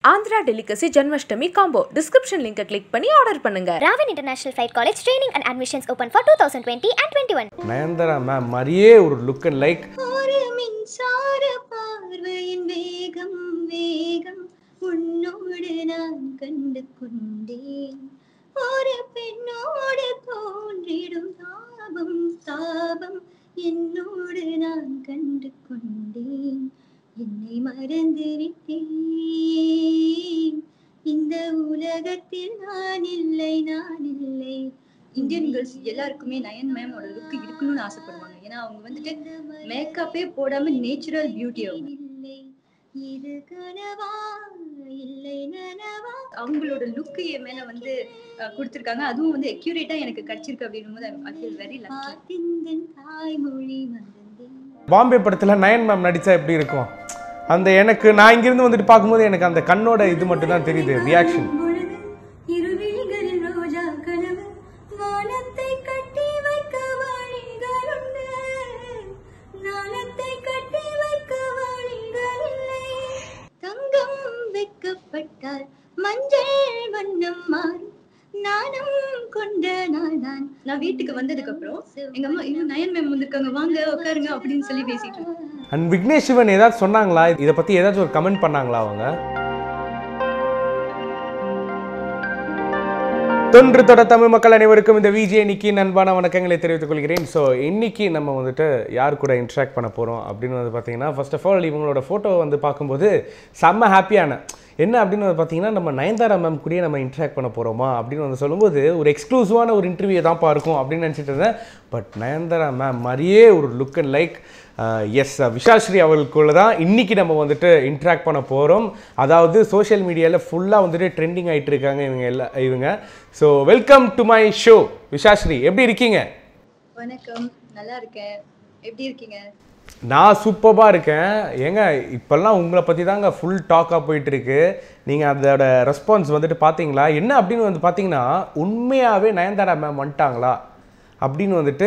Andhra delicacy Janmashtami combo description லிங்கை click பண்ணி order பண்ணுங்க Ravan International Flight College training and admissions open for 2020 and 21. Nayanthara ma'am மாதிரியே ஒரு look and like ஒரு மின்சார பார்வையின் வேகம் வேகம் உன்னோடு நான் கண்டு கொண்டேன் ஒரு பெண்ணோடு தோன்றிடும் தாபம் தாபம் என்னோடு நான் கண்டு கொண்டேன் என்னை மறந்து விட்டேன் இந்த உலகத்தில் நான் இல்லை நான் இல்லை இந்தியன் கேர்ள்ஸ் எல்லாருக்குமே நயன் மேமோட லுக் இருக்கணும்னு ஆசைப்படுவாங்க ஏன்னா அவங்க வந்துட்டு மேக்கப்பே போடாம நேச்சுரல் பியூட்டி அவங்க இல்லை இது கனவா இல்லை நனவா அவங்களோட லுக் என் மேல வந்து அஹ், கொடுத்திருக்காங்க அதுவும் வந்து அக்யூரேட்டா எனக்கு கிடைச்சிருக்கு அப்படின்னும் போது ஐ ஃபீல் வெரி லக்கி தாய்மொழி மறந்தேன் பாம்பே படத்தில் நயன் மேம் நடித்தா எப்படி இருக்கும் அந்த எனக்கு நான் இங்கிருந்து வந்துட்டு பார்க்கும்போது எனக்கு அந்த கண்ணோட இது மட்டும் தான் தெரியுது ரியாக்ஷன் பொழுது இருவிழிகளில் ரோஜா கனவு வானத்தை கட்டி வைக்க வழிகளுண்டு நாளத்தை கட்டி வைக்க வழிகள் இல்லை தங்கம் வைக்கப்பட்டால் மஞ்சள் வண்ணம் மாறும் நாணம் கொண்ட நாள்தான் நான் வீட்டுக்கு வந்ததுக்கு அப்புறம் எங்க அம்மா இன்னும் நயன் மேம் வந்திருக்காங்க வாங்க உட்காருங்க அப்படின்னு சொல்லி பேசிட்டு இருந்தாங்க. அண்ட் விக்னேஷ் சிவன் ஏதாச்சும் சொன்னாங்களா இதை பற்றி ஏதாச்சும் ஒரு கமெண்ட் பண்ணாங்களா அவங்க தொன்று தொட தமிழ் மக்கள் அனைவருக்கும் இந்த விஜே இன்னைக்கு அன்பான வணக்கங்களை தெரிவித்துக் கொள்கிறேன் ஸோ இன்னைக்கு நம்ம வந்துட்டு யார் கூட இன்ட்ராக்ட் பண்ண போகிறோம் அப்படின்னு வந்து பார்த்தீங்கன்னா ஃபர்ஸ்ட் ஆஃப் ஆல் இவங்களோட ஃபோட்டோ வந்து பார்க்கும்போது செம்ம ஹாப்பியான என்ன அப்படின்னு வந்து பார்த்தீங்கன்னா நம்ம நயன்தாரா மேம் கூடயே நம்ம இன்ட்ராக்ட் பண்ண போகிறோமா அப்படின்னு வந்து சொல்லும்போது ஒரு எக்ஸ்க்ளூசிவான ஒரு இன்டர்வியூ தான்ப்பா இருக்கும் அப்படின்னு நினச்சிட்டு இருந்தேன் பட் நயன்தாரா மேம் மாதிரியே ஒரு look and like as Vishashree அவர்களுக்குள்ள தான் இன்றைக்கி நம்ம வந்துட்டு இன்ட்ராக்ட் பண்ண போகிறோம் அதாவது சோஷியல் மீடியாவில் ஃபுல்லாக வந்துட்டு ட்ரெண்டிங் ஆகிட்டு இருக்காங்க இவங்க எல்லா இவங்க so welcome to my show Vishashree எப்படி இருக்கீங்க வணக்கம் நல்லா இருக்கேன் எப்படி இருக்கீங்க நான் சூப்பராக இருக்கேன் ஏங்க இப்போல்லாம் உங்களை பற்றி தாங்க ஃபுல் டாக்காக போயிட்டுருக்கு நீங்கள் அதோட ரெஸ்பான்ஸ் வந்துட்டு பார்த்தீங்களா என்ன அப்படின்னு வந்து பார்த்தீங்கன்னா உண்மையாகவே நயன்தாரா மேம் வந்துட்டாங்களா அப்படின்னு வந்துட்டு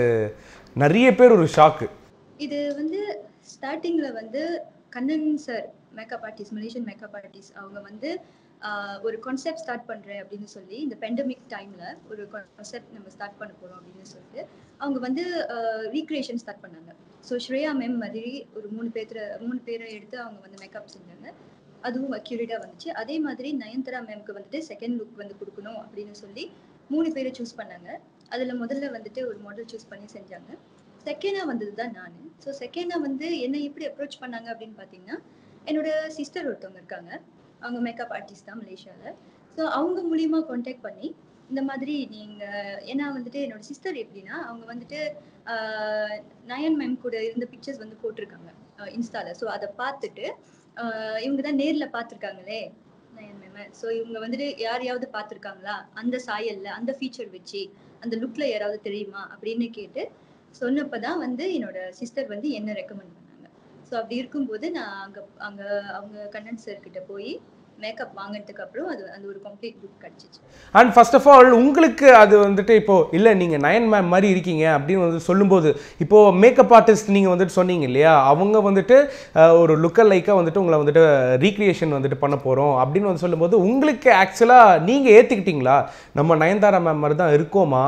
நிறைய பேர் ஒரு ஷாக்கு இது வந்து ஸ்டார்டிங்ல வந்து Kannan sir makeup artist Malaysian makeup artist அவங்க வந்து ஆஹ், ஒரு கான்செப்ட் ஸ்டார்ட் பண்றேன் அப்படின்னு சொல்லி இந்த பெண்டமிக் டைம்ல ஒரு கான்செப்ட் நம்ம ஸ்டார்ட் பண்ண போறோம் அப்படின்னு சொல்லிட்டு அவங்க வந்து ரீக்ரியேஷன் ஸ்டார்ட் பண்ணாங்க ஸோ ஸ்ரேயா மேம் மாதிரி ஒரு மூணு பேர் மூணு பேரை எடுத்து அவங்க வந்து மேக்கப் செஞ்சாங்க அதுவும் அக்யூரேட்டாக வந்துச்சு அதே மாதிரி நயன்தாரா மேம்க்கு வந்துட்டு செகண்ட் லுக் வந்து கொடுக்கணும் அப்படின்னு சொல்லி மூணு பேரை சூஸ் பண்ணாங்க அதுல முதல்ல வந்துட்டு ஒரு மாடல் சூஸ் பண்ணி செஞ்சாங்க செகண்டா வந்தது தான் நான் ஸோ செகண்டா வந்து என்னை எப்படி அப்ரோச் பண்ணாங்க அப்படின்னு பார்த்தீங்கன்னா என்னோட சிஸ்டர் ஒருத்தவங்க இருக்காங்க அவங்க மேக்கப் ஆர்டிஸ்ட் தான் மலேசியாவில் ஸோ அவங்க மூலியமா காண்டாக்ட் பண்ணி இந்த மாதிரி நீங்க ஏன்னா வந்துட்டு என்னோட சிஸ்டர் எப்படின்னா அவங்க வந்துட்டு ஆஹ், நயன் மேம் கூட இருந்த பிக்சர்ஸ் வந்து போட்டிருக்காங்க இன்ஸ்டால ஸோ அதை பார்த்துட்டு ஆஹ், இவங்க தான் நேர்ல பார்த்துருக்காங்களே நயன் மேம் ஸோ இவங்க வந்துட்டு யாரையாவது பார்த்துருக்காங்களா அந்த சாயல்ல அந்த ஃபீச்சர் வச்சு அந்த லுக்ல யாராவது தெரியுமா அப்படின்னு கேட்டு சொன்னப்பதான் வந்து என்னோட சிஸ்டர் வந்து என்ன ரெக்கமெண்ட் பண்ணாங்க ஸோ அப்படி இருக்கும்போது நான் அங்க அங்க அவங்க கண்ணன் சார் கிட்ட போய் மேக்கப் வாங்கினதுக்கு அப்புறம் அது அந்த ஒரு கம்ப்ளீட் லுக் கிடைச்சிச்சு அண்ட் ஃபர்ஸ்ட் ஆஃப் ஆல் உங்களுக்கு அது வந்துட்டு இப்போ இல்லை நீங்கள் நயன் மேம் மாதிரி இருக்கீங்க அப்படின்னு வந்து சொல்லும்போது இப்போ மேக்கப் ஆர்டிஸ்ட் நீங்கள் வந்துட்டு சொன்னீங்க இல்லையா அவங்க வந்துட்டு அஹ், ஒரு லுக்கல் லைக்காக வந்துட்டு உங்களை வந்துட்டு ரீக்ரியேஷன் வந்துட்டு பண்ண போகிறோம் அப்படின்னு வந்து சொல்லும்போது உங்களுக்கு ஆக்சுவலாக நீங்கள் ஏற்றுக்கிட்டீங்களா நம்ம நயன்தாரா மேம் மாதிரி தான் இருக்கோமா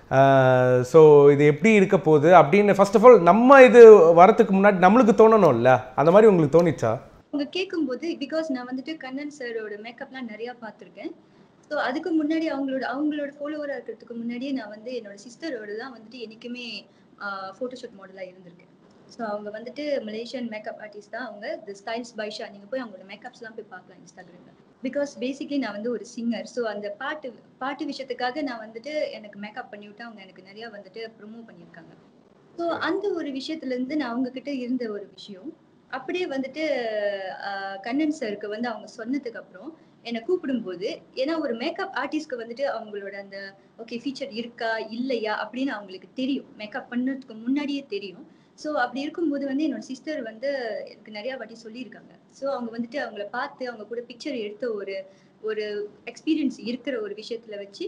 ஸோ இது எப்படி இருக்க போகுது அப்படின்னு ஃபர்ஸ்ட் ஆஃப் ஆல் நம்ம இது வரத்துக்கு முன்னாடி நம்மளுக்கு தோணணும்ல அந்த மாதிரி உங்களுக்கு தோணிச்சா அவங்க கேட்கும்போது பிகாஸ் நான் வந்துட்டு கண்ணன் சாரோட மேக்கப்லாம் நிறைய பார்த்துருக்கேன் ஸோ அதுக்கு முன்னாடி அவங்களோட அவங்களோட ஃபாலோவராக இருக்கிறதுக்கு முன்னாடியே நான் வந்து என்னோட சிஸ்டரோட தான் வந்துட்டு என்றைக்குமே ஃபோட்டோஷூட் மாடலாக இருந்திருக்கேன் ஸோ அவங்க வந்துட்டு மலேசியன் மேக்கப் ஆர்டிஸ்ட் தான் அவங்க தி ஸ்டைல்ஸ் பைஷா நீங்கள் போய் அவங்களோட மேக்கப்ஸ்லாம் போய் பார்க்கலாம் இன்ஸ்டாகிராமில் பிகாஸ் பேசிக்லி நான் வந்து ஒரு சிங்கர் ஸோ அந்த பாட்டு பாட்டு விஷயத்துக்காக நான் வந்துட்டு எனக்கு மேக்கப் பண்ணி விட்டு அவங்க எனக்கு நிறையா வந்துட்டு ப்ரொமோட் பண்ணியிருக்காங்க ஸோ அந்த ஒரு விஷயத்துலேருந்து நான் அவங்க கிட்ட இருந்த ஒரு விஷயம் அப்படியே வந்துட்டு ஆஹ், கண்ணன் சாருக்கு வந்து அவங்க சொன்னதுக்கு அப்புறம் என்னை கூப்பிடும்போது ஏன்னா ஒரு மேக்கப் ஆர்டிஸ்ட்க்கு வந்துட்டு அவங்களோட அந்த ஓகே ஃபீச்சர் இருக்கா இல்லையா அப்படின்னு அவங்களுக்கு தெரியும் மேக்கப் பண்ணதுக்கு முன்னாடியே தெரியும் ஸோ அப்படி இருக்கும்போது வந்து என்னோட சிஸ்டர் வந்து எனக்கு நிறைய வாட்டி சொல்லியிருக்காங்க ஸோ அவங்க வந்துட்டு அவங்கள பார்த்து அவங்க கூட பிக்சர் எடுத்த ஒரு ஒரு எக்ஸ்பீரியன்ஸ் இருக்கிற ஒரு விஷயத்துல வச்சு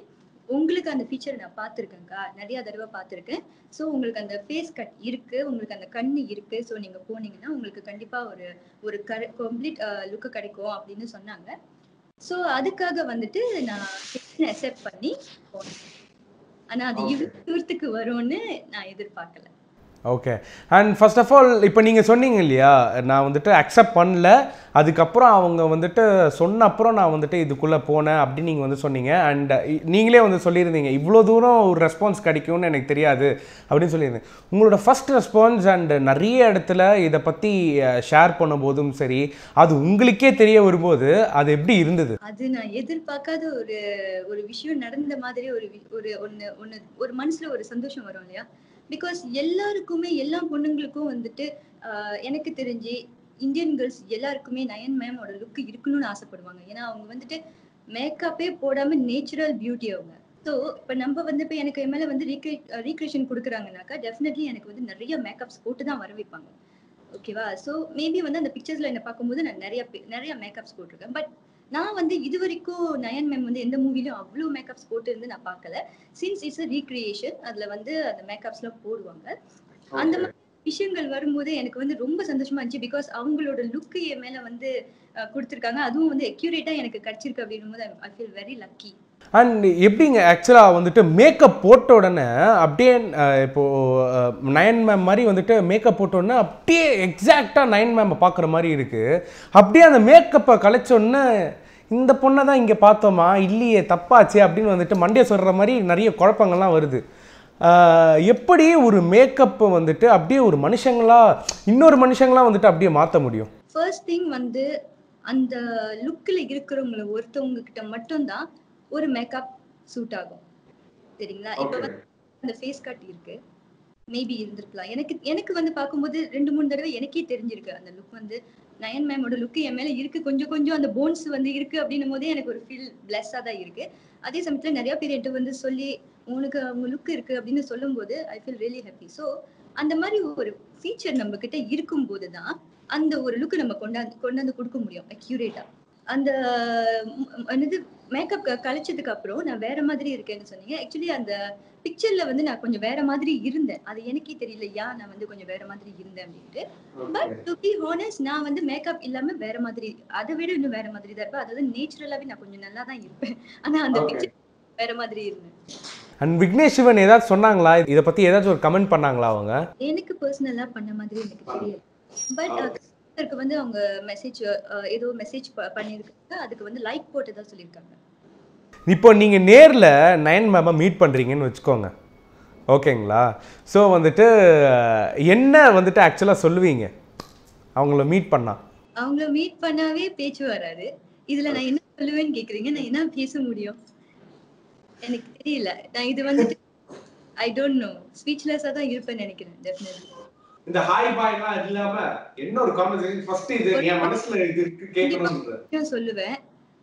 உங்களுக்கு அந்த ஃபீச்சர் நான் பார்த்துருக்கேன்க்கா நிறைய தடவை பார்த்துருக்கேன் ஸோ உங்களுக்கு அந்த ஃபேஸ் கட் இருக்கு உங்களுக்கு அந்த கண்ணு இருக்கு ஸோ நீங்க போனீங்கன்னா உங்களுக்கு கண்டிப்பா ஒரு ஒரு கம்ப்ளீட் லுக்கு கிடைக்கும் அப்படின்னு சொன்னாங்க ஸோ அதுக்காக வந்துட்டு நான் அக்செப்ட் பண்ணி போனேன் ஆனா அது இவ்வளவு தூரத்துக்கு வரும்னு நான் எதிர்பார்க்கல okay and first of all இப்போ நீங்கள் சொன்னீங்க இல்லையா நான் வந்துட்டு அக்செப்ட் பண்ணல அதுக்கப்புறம் அவங்க வந்துட்டு சொன்ன அப்புறம் நான் வந்துட்டு இதுக்குள்ளே போனேன் அப்படின்னு நீங்கள் வந்து சொன்னீங்க அண்ட் நீங்களே வந்து சொல்லியிருந்தீங்க இவ்வளோ தூரம் ஒரு ரெஸ்பான்ஸ் கிடைக்கும்னு எனக்கு தெரியாது அப்படின்னு சொல்லியிருந்தேன் உங்களோட ஃபர்ஸ்ட் ரெஸ்பான்ஸ் அண்ட் நிறைய இடத்துல இதை பற்றி ஷேர் பண்ணும்போதும் சரி அது உங்களுக்கே தெரிய வரும்போது அது எப்படி இருந்தது அது நான் எதிர்பார்க்காத ஒரு ஒரு விஷயம் நடந்த மாதிரி ஒரு வி- ஒரு ஒண்ணு ஒண்ணு ஒரு மனசுல ஒரு சந்தோஷம் வரும் இல்லையா பிகாஸ் எல்லாருக்குமே எல்லா பொண்ணுங்களுக்கும் வந்துட்டு ஆஹ் எனக்கு தெரிஞ்சு இந்தியன் கேர்ள்ஸ் எல்லாருக்குமே நயன் மேமோட லுக் இருக்கணும்னு ஆசைப்படுவாங்க ஏன்னா அவங்க வந்துட்டு மேக்கப்பே போடாம நேச்சுரல் பியூட்டி அவங்க ஸோ இப்போ நம்ம வந்து இப்போ எனக்கு என் மேலே வந்து ரீக்ரே ரீக்ரியேஷன் கொடுக்குறாங்கனாக்கா டெஃபினெட்லி எனக்கு வந்து நிறைய மேக்கப்ஸ் போட்டு தான் வர வைப்பாங்க ஓகேவா ஸோ மேபி வந்து அந்த பிக்சர்ஸ்ல என்ன பார்க்கும்போது நான் நிறைய பே- நிறைய மேக்கப்ஸ் போட்டிருக்கேன் பட் நான் வந்து இது வரைக்கும் நயன் மேம் வந்து எந்த மூவிலும் அவ்வளோ மேக்கப்ஸ் போட்டு இருந்து நான் பார்க்கல சின்ஸ் இட்ஸ் அ ரீக்ரியேஷன் அதுல வந்து அந்த மேக்கப்ஸ்லாம் போடுவாங்க அந்த மாதிரி விஷயங்கள் வரும்போது எனக்கு வந்து ரொம்ப சந்தோஷமா இருந்துச்சு பிகாஸ் அவங்களோட லுக் என் மேல வந்து அஹ், கொடுத்திருக்காங்க அதுவும் வந்து அக்யூரேட்டா எனக்கு கிடைச்சிருக்கு அப்படின்னும் போது I feel very lucky and எப்படிங்க ஆக்சுவலாக வந்துட்டு மேக்கப் போட்ட உடனே அப்படியே அஹ், இப்போ அஹ், நயன் மேம் மாதிரி வந்துட்டு மேக்கப் போட்ட உடனே அப்படியே எக்ஸாக்டாக நயன் மேமை பார்க்குற மாதிரி இருக்குது அப்படியே அந்த மேக்கப்பை கலைச்ச உடனே இந்த பொண்ணை தான் இங்கே பார்த்தோமா இல்லையே தப்பாச்சே அப்படின்னு வந்துட்டு மண்டே சொல்கிற மாதிரி நிறைய குழப்பங்கள்லாம் வருது அஹ், எப்படி ஒரு மேக்கப்பை வந்துட்டு அப்படியே ஒரு மனுஷங்களா இன்னொரு மனுஷங்களா வந்துட்டு அப்படியே மாற்ற முடியும் ஃபர்ஸ்ட் திங் வந்து அந்த லுக்கில் இருக்கிறவங்கள ஒருத்தவங்க கிட்ட மட்டும்தான் ஒரு மேக்கப் சூட் ஆகும் சரிங்களா இப்போ வந்து அந்த ஃபேஸ் கட் இருக்கு மேபி இருந்திருக்கலாம் எனக்கு எனக்கு வந்து பார்க்கும்போது ரெண்டு மூணு தடவை எனக்கே தெரிஞ்சிருக்கு அந்த லுக் வந்து நயன் மேமோட லுக் என் மேல இருக்கு கொஞ்சம் கொஞ்சம் அந்த போன்ஸ் வந்து இருக்கு அப்படின்னும் போதே எனக்கு ஒரு ஃபீல் பிளஸ்ஸாக தான் இருக்கு அதே சமயத்துல நிறைய பேர் என்கிட்ட வந்து சொல்லி உனக்கு அவங்க லுக் இருக்கு அப்படின்னு சொல்லும்போது I feel really happy so அந்த மாதிரி ஒரு ஃபீச்சர் நம்ம கிட்ட இருக்கும்போது தான் அந்த ஒரு லுக் நம்ம கொண்டாந்து கொண்டாந்து கொடுக்க முடியும் அக்யூரேட்டா அந்த ம், என்னது மேக்கப் கழிச்சதுக்கு அப்புறம் நான் வேற மாதிரி இருக்கேன்னு சொன்னீங்க ஆக்சுவலி அந்த பிக்சர்ல வந்து நான் கொஞ்சம் வேற மாதிரி இருந்தேன் அது எனக்கே தெரியல யா நான் வந்து கொஞ்சம் வேற மாதிரி இருந்தேன் அப்படின்ட்டு பட் டு பி ஹானஸ்ட் நான் வந்து மேக்கப் இல்லாம வேற மாதிரி அதை விட இன்னும் வேற மாதிரி தான் இருப்பேன் அதாவது நேச்சுரலாவே நான் கொஞ்சம் நல்லா தான் இருப்பேன் ஆனா அந்த பிக்சர் வேற மாதிரி இருந்தேன் அண்ட் விக்னேஷ் சிவன் ஏதாச்சும் சொன்னாங்களா இதை பற்றி ஏதாச்சும் ஒரு கமெண்ட் பண்ணாங்களா அவங்க எனக்கு பர்சனலா பண்ண மாதிரி எனக்கு தெரியல பட் அதுக்கு வந்து அவங்க மெசேஜ் ஏதோ மெசேஜ் பண்ணியிருக்காங்க அதுக்கு வந்து லைக் போட்டு தான் சொல்லியிருக்காங்க இப்போ நீங்கள் நேரில் நயன் மேமை மீட் பண்ணுறீங்கன்னு வச்சுக்கோங்க ஓகேங்களா ஸோ வந்துட்டு அஹ், என்ன வந்துட்டு ஆக்சுவலாக சொல்லுவீங்க அவங்கள மீட் பண்ணா அவங்கள மீட் பண்ணாவே பேச்சு வராது இதுல நான் என்ன சொல்லுவேன்னு கேக்குறீங்க நான் என்ன பேச முடியும் எனக்கு தெரியல நான் இது வந்துட்டு ஐ டோன்ட் நோ ஸ்பீச்லெஸ்ஸா தான் இருப்பேன்னு நினைக்கிறேன் டெஃபினெட்லி இந்த ஹாய் பாய்லாம் இல்லாம என்ன ஒரு கான்வர்சேஷன் ஃபர்ஸ்ட் இது என் மனசுல இது இருக்கு கேட்கணும்ன்ற நான் சொல்லுவேன்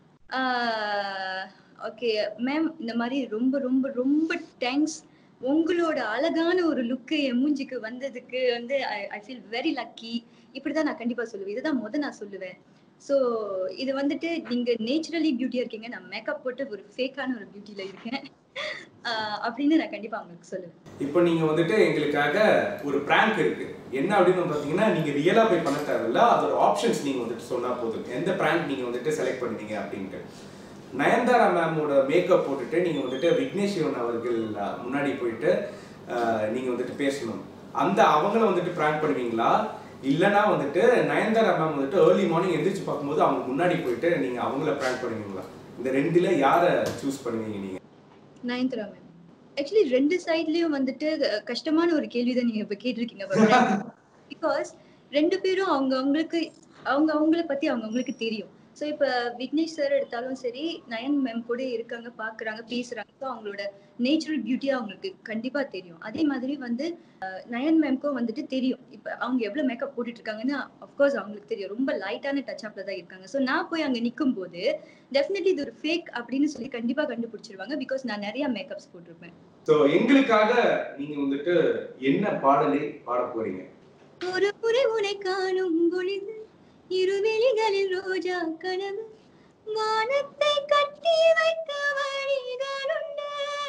ஓகே மேம் இந்த மாதிரி ரொம்ப ரொம்ப ரொம்ப தேங்க்ஸ் உங்களோட அழகான ஒரு லுக்கு என் மூஞ்சிக்கு வந்ததுக்கு வந்து ஐ ஃபீல் வெரி லக்கி இப்படிதான் நான் கண்டிப்பா சொல்லுவேன் இதுதான் முத நான் சொல்லுவேன் ஸோ இது வந்துட்டு நீங்க நேச்சுரலி பியூட்டியா இருக்கீங்க நான் மேக்கப் போட்டு ஒரு ஃபேக்கான ஒரு பியூட்டில இருக்கேன் ஆஹ் அப்படின்னு நான் கண்டிப்பா அவங்களுக்கு சொல்லுவேன் இப்போ நீங்க வந்துட்டு எங்களுக்காக ஒரு பிராங்க் இருக்கு என்ன அப்படின்னு பாத்தீங்கன்னா நீங்க ரியலா போய் பண்ண தேவையில்ல அதோட ஆப்ஷன்ஸ் நீங்க வந்துட்டு சொன்னா போதும் எந்த பிராங்க் நீங்க வந்துட்டு செலக்ட் பண்ணுவீங்க அப்படின்ட்டு நயன்தாரா மேமோட மேக்கப் போட்டுட்டு நீங்க வந்துட்டு விக்னேஷ் சிவன் அவர்கள் அஹ், முன்னாடி போயிட்டு அஹ், நீங்க வந்துட்டு பேசணும் அந்த அவங்கள வந்துட்டு பிராங்க் பண்ணுவீங்களா இல்லனா வந்துட்டு நயன்தாரா மேம் வந்துட்டு ஏர்லி மார்னிங் எந்திரிச்சு பார்க்கும்போது அவங்க முன்னாடி போயிட்டு நீங்க அவங்கள பிராங்க் பண்ணுவீங்களா இந்த ரெண்டுல யாரை சூஸ் பண்ணுவீங்க நீங்க நயன்தரா மேம் ஆக்சுவலி ரெண்டு சைட்லயும் வந்துட்டு அஹ், கஷ்டமான ஒரு கேள்விதான் நீங்க இப்ப கேட்டிருக்கீங்க பிகாஸ் ரெண்டு பேரும் அவங்க அவங்களுக்கு அவங்க அவங்கள பத்தி அவங்க அவங்களுக்கு தெரியும் ஸோ இப்போ விக்னேஷ் சார் எடுத்தாலும் சரி நயன் மேம் கூட இருக்காங்க பார்க்குறாங்க பேசுறாங்க ஸோ அவங்களோட நேச்சுரல் பியூட்டியாக அவங்களுக்கு கண்டிப்பா தெரியும் அதே மாதிரி வந்து அஹ், நயன் மேம்க்கும் வந்துட்டு தெரியும் இப்போ அவங்க எவ்வளோ மேக்கப் போட்டுட்டு இருக்காங்கன்னு அஃப்கோர்ஸ் அவங்களுக்கு தெரியும் ரொம்ப லைட்டான டச் அப்ல தான் இருக்காங்க ஸோ நான் போய் அங்கே நிற்கும் போது டெஃபினெட்லி இது ஒரு ஃபேக் அப்படின்னு சொல்லி கண்டிப்பா கண்டுபிடிச்சிருவாங்க பிகாஸ் நான் நிறைய மேக்கப்ஸ் போட்டிருப்பேன் ஸோ எங்களுக்காக நீங்க வந்துட்டு என்ன பாடலை பாட போறீங்க ஒரு முறை உனை காணும் பொழுது இருவெளிகளில் ரோஜா கனவு வானத்தை கட்டி வைத்த வழிகளுண்டு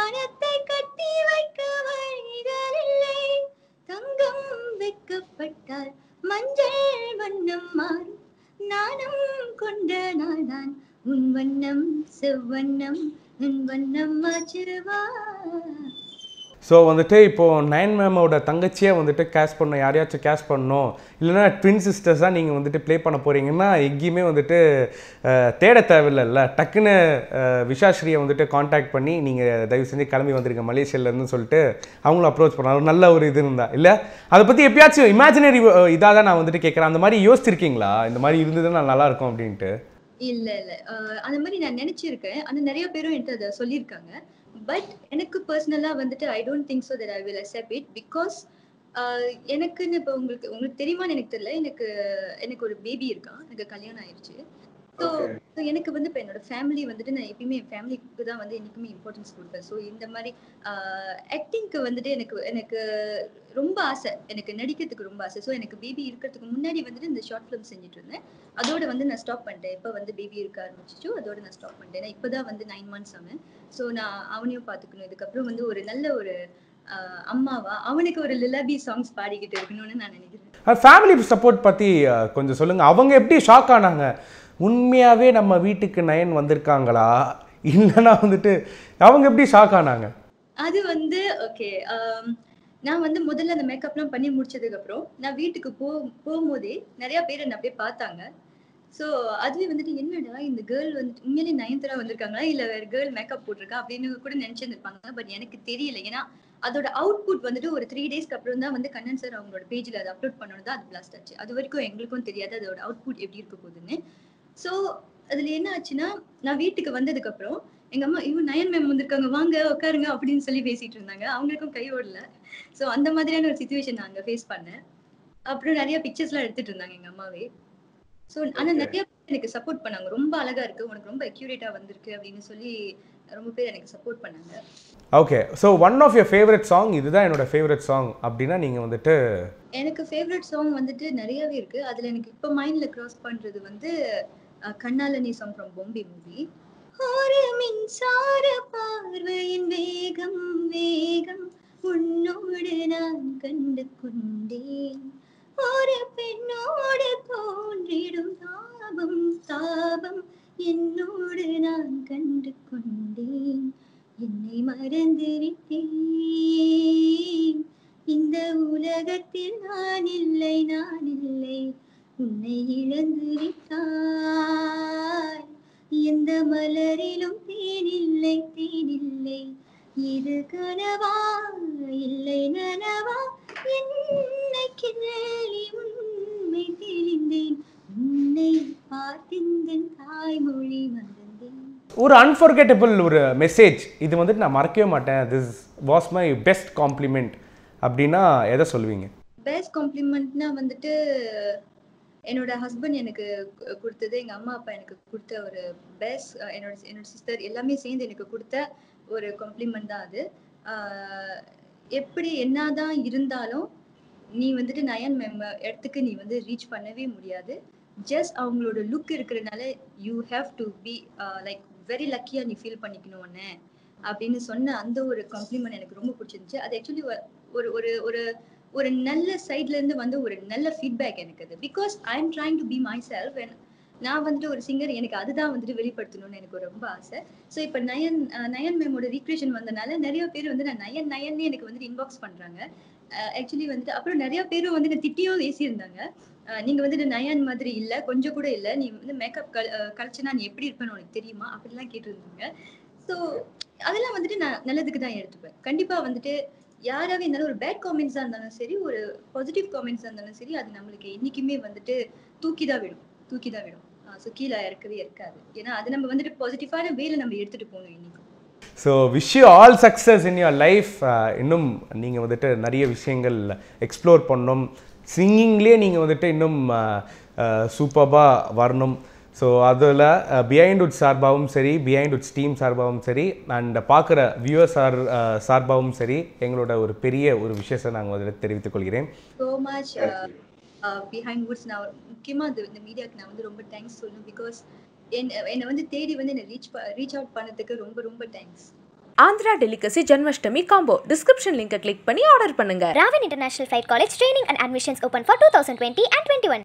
பணத்தை கட்டி வைக்க வழிகள் இல்லை தங்கம் வைக்கப்பட்டால் மஞ்சள் வண்ணம் மாறும் நாணம் கொண்ட நாள்தான் உன் வண்ணம் செவ்வண்ணம் உன் வண்ணம் மாச்சிருவா ஸோ வந்துட்டு இப்போ நயன் மேமோட தங்கச்சியே வந்துட்டு கேஷ் பண்ணணும் யாரையாச்சும் கேஷ் பண்ணணும் இல்லைன்னா ட்வின் சிஸ்டர்ஸாக நீங்கள் வந்துட்டு ப்ளே பண்ண போறீங்கன்னா எங்கேயுமே வந்துட்டு அஹ், தேட தேவையில்லைல்ல டக்குன்னு அஹ், விஷாஸ்ரீயை வந்துட்டு காண்டாக்ட் பண்ணி நீங்கள் தயவு செஞ்சு கிளம்பி வந்திருக்க மலேசியாலேருந்து சொல்லிட்டு அவங்களும் அப்ரோச் பண்ணாங்க ஒரு நல்ல ஒரு இது இருந்தா இல்லை அதை பற்றி எப்பயாச்சும் இமேஜினரி இதாக தான் நான் வந்துட்டு கேட்குறேன் அந்த மாதிரி யோசிச்சிருக்கீங்களா இந்த மாதிரி இருந்ததுன்னா நல்லா இருக்கும் அப்படின்ட்டு இல்ல இல்ல அஹ் அந்த மாதிரி நான் நினைச்சிருக்கேன் ஆனா நிறைய பேரும் என்கிட்ட அதை சொல்லியிருக்காங்க பட் எனக்கு பர்சனலா வந்துட்டு I don't think so that I will accept it because எனக்குன்னு இப்போ உங்களுக்கு உங்களுக்கு தெரியுமான்னு எனக்கு தெரியல எனக்கு எனக்கு ஒரு பேபி இருக்கான் எனக்கு கல்யாணம் ஆயிடுச்சு ஸோ எனக்கு வந்து இப்போ என்னோட ஃபேமிலி வந்துட்டு நான் எப்பயுமே என் ஃபேமிலிக்கு தான் வந்து என்னைக்குமே இம்பார்ட்டன்ஸ் கொடுப்பேன் ஸோ இந்த மாதிரி ஆக்டிங்க்கு வந்துட்டு எனக்கு எனக்கு ரொம்ப ஆசை எனக்கு நடிக்கிறதுக்கு ரொம்ப ஆசை ஸோ எனக்கு பேபி இருக்கிறதுக்கு முன்னாடி வந்துட்டு இந்த ஷார்ட் ஃபிலிம் செஞ்சுட்டு இருந்தேன் அதோட வந்து நான் ஸ்டாப் பண்ணிட்டேன் இப்போ வந்து பேபி இருக்க ஆரம்பிச்சிச்சோ அதோட நான் ஸ்டாப் பண்ணிட்டேன் ஏன்னா இப்போதான் வந்து நைன் மந்த்ஸ் அவன் ஸோ நான் அவனையும் பார்த்துக்கணும் இதுக்கப்புறம் வந்து ஒரு நல்ல ஒரு ஆஹ் அம்மாவா அவனுக்கு ஒரு லிலபி சாங்ஸ் பாடிக்கிட்டு இருக்கணும்னு நான் நினைக்கிறேன் ஃபேமிலி சப்போர்ட் பற்றி கொஞ்சம் சொல்லுங்கள் அவங்க எப்படி ஷாக் ஆனாங்க உண்மையாகவே நம்ம வீட்டுக்கு நயன் வந்திருக்காங்களா இல்லைன்னா வந்துட்டு அவங்க எப்படி ஷாக் ஆனாங்க அது வந்து ஓகே நான் வந்து முதல்ல அந்த மேக்கப்லாம் பண்ணி முடிச்சதுக்கு அப்புறம் நான் வீட்டுக்கு போ போகும்போதே நிறைய பேர் என்ன அப்படியே பார்த்தாங்க ஸோ அதுவே வந்துட்டு என்னடா இந்த கேர்ள் வந்துட்டு உண்மையிலே நயன்தரா வந்திருக்காங்களா இல்ல வேற கேர்ள் மேக்கப் போட்டிருக்கா அப்படின்னு கூட நினைச்சிருந்திருப்பாங்க பட் எனக்கு தெரியல ஏன்னா அதோட அவுட்புட் வந்துட்டு ஒரு த்ரீ டேஸ்க்கு அப்புறம் தான் வந்து கண்ணன் சார் அவங்களோட பேஜ்ல அதை அப்லோட் பண்ணணும் தான் அது பிளாஸ்ட் ஆச்சு அது வரைக்கும் எங்களுக்கும் தெரியாது அதோட அவுட்புட் எப்படி இருக்க போகுதுன்னு ஸோ அதுல என்ன ஆச்சுன்னா நான் வீட்டுக்கு வந்ததுக்கு அப்புறம் எங்க அம்மா இவன் நயன் மேம் வந்திருக்காங்க வாங்க உட்காருங்க அப்படின்னு சொல்லி பேசிட்டு இருந்தாங்க அவங்களுக்கும் கை ஓடல ஸோ அந்த மாதிரியான ஒரு சுச்சுவேஷன் நான் அங்க ஃபேஸ் பண்ணேன் அப்புறம் நிறைய பிக்சர்ஸ்லாம் எடுத்துட்டு இருந்தாங்க எங்க அம்மாவே ஸோ ஆனா நிறைய பேர் எனக்கு சப்போர்ட் பண்ணாங்க ரொம்ப அழகா இருக்கு உனக்கு ரொம்ப அக்யூரேட்டா வந்திருக்கு அப்படின்னு சொல்லி ரொம்ப பேர் எனக்கு சப்போர்ட் பண்ணாங்க okay so one of your favourite song இதுதான் என்னோட ஃபேவரட் சாங் அப்படின்னா நீங்கள் வந்துட்டு எனக்கு ஃபேவரட் சாங் வந்துட்டு நிறையவே இருக்கு அதுல எனக்கு இப்போ மைண்ட்ல கிராஸ் பண்றது வந்து அஹ், Kannalane song from Bombay movie ஒரு மின்சார பார்வையின் வேகம் வேகம் உன்னோடு நான் கண்டு கொண்டேன் ஒரு பெண்ணோடு தோன்றிடும் தாபம் தாபம் என்னோடு நான் கண்டு கொண்டேன் என்னை மறந்து விட்டேன் இந்த உலகத்தில் நான் இல்லை நான் இல்லை உன்னை இழந்து விட்டாய் எந்த மலரிலும் தேனில்லை தேனில்லை இது கனவா இல்லை நனவா என்னை கிள்ளி உண்மை தெளிந்தேன் உன்னை பார்த்திந்தன் தாய்மொழி மறந்தேன் ஒரு அன்ஃபர்கெட்டபிள் ஒரு மெசேஜ் இது வந்துட்டு நான் மறக்கவே மாட்டேன் this was my best compliment அப்படின்னா எதை சொல்லுவீங்க பெஸ்ட் காம்ப்ளிமெண்ட்னா வந்துட்டு என்னோட ஹஸ்பண்ட் எனக்கு கு- கொடுத்தது எங்க அம்மா அப்பா எனக்கு கொடுத்த ஒரு பெஸ்ட் என்னோட என்னோட சிஸ்டர் எல்லாமே சேர்ந்து எனக்கு கொடுத்த ஒரு காம்ப்ளிமெண்ட் தான் அது ஆஹ் எப்படி என்னதான் இருந்தாலும் நீ வந்துட்டு நயன் மேம் இடத்துக்கு நீ வந்து ரீச் பண்ணவே முடியாது ஜஸ்ட் அவங்களோட லுக் இருக்கிறனால you have to be like very லக்கியா நீ ஃபீல் பண்ணிக்கணும் உன்னை அப்படின்னு சொன்ன அந்த ஒரு காம்ப்ளிமெண்ட் எனக்கு ரொம்ப பிடிச்சிருந்துச்சு அது ஆக்சுவலி ஒரு ஒரு ஒரு ஒரு நல்ல சைட்ல இருந்து வந்து ஒரு நல்ல ஃபீட்பேக் எனக்கு அது because I am trying to be myself நான் வந்துட்டு ஒரு சிங்கர் எனக்கு அதுதான் வந்துட்டு வெளிப்படுத்தணும்னு எனக்கு ரொம்ப ஆசை ஸோ இப்போ நயன் அஹ் நயன் மேமோட ரீக்ரியேஷன் வந்தனால நிறைய பேர் வந்து நான் நயன் நயன்னு எனக்கு வந்துட்டு இன்பாக்ஸ் பண்றாங்க ஆக்சுவலி வந்துட்டு அப்புறம் நிறைய பேரும் வந்து என்ன திட்டியும் பேசியிருந்தாங்க அஹ் நீங்க வந்துட்டு நயன் மாதிரி இல்ல கொஞ்சம் கூட இல்ல நீ வந்து மேக்கப் கல் கழிச்சுனா நீ எப்படி இருப்பேன்னு உனக்கு தெரியுமா அப்படிலாம் கேட்டிருந்தாங்க ஸோ அதெல்லாம் வந்துட்டு நான் நல்லதுக்கு தான் எடுத்துப்பேன் கண்டிப்பா வந்துட்டு யாராவே இருந்தாலும் ஒரு பேட் காமெண்ட்ஸா இருந்தாலும் சரி ஒரு பாசிட்டிவ் காமெண்ட்ஸா இருந்தாலும் சரி அது நம்மளுக்கு என்னைக்குமே வந்துட்டு தூக்கி தான் விடும் தூக்கி தான் விடும் ஸோ கீழே இறக்கவே இருக்காது ஏன்னா அது நம்ம வந்துட்டு பாசிட்டிவான வேல நம்ம எடுத்துட்டு போகணும் இன்னைக்கு so wish you all success in your life இன்னும் நீங்கள் வந்துட்டு நிறைய விஷயங்கள் எக்ஸ்ப்ளோர் பண்ணணும் சிங்கிங்லேயே நீங்கள் வந்துட்டு இன்னும் சூப்பராக வரணும் ஸோ அதில் பிஹைண்ட் உட் சார்பாகவும் சரி பிஹைண்ட் உட்ஸ் டீம் சார்பாகவும் சரி அண்ட் பார்க்குற வியூவர் சார் சார்பாகவும் சரி எங்களோட ஒரு பெரிய ஒரு விஷயத்தை நாங்கள் அதில் தெரிவித்துக் கொள்கிறேன் ஸோ மச் பிஹைண்ட் வுட்ஸ் நான் முக்கியமா இந்த இந்த மீடியாக்கு நான் வந்து ரொம்ப தேங்க்ஸ் சொல்லணும் பிகாஸ் என் என்னை வந்து தேடி வந்து என்னை ரீச் ரீச் அவுட் பண்ணதுக்கு ரொம்ப ரொம்ப thanks Andhra delicacy Janmashtami combo description லிங்கை கிளிக் பண்ணி ஆர்டர் பண்ணுங்க Raven International Flight College training and admissions open for 2020 and 21.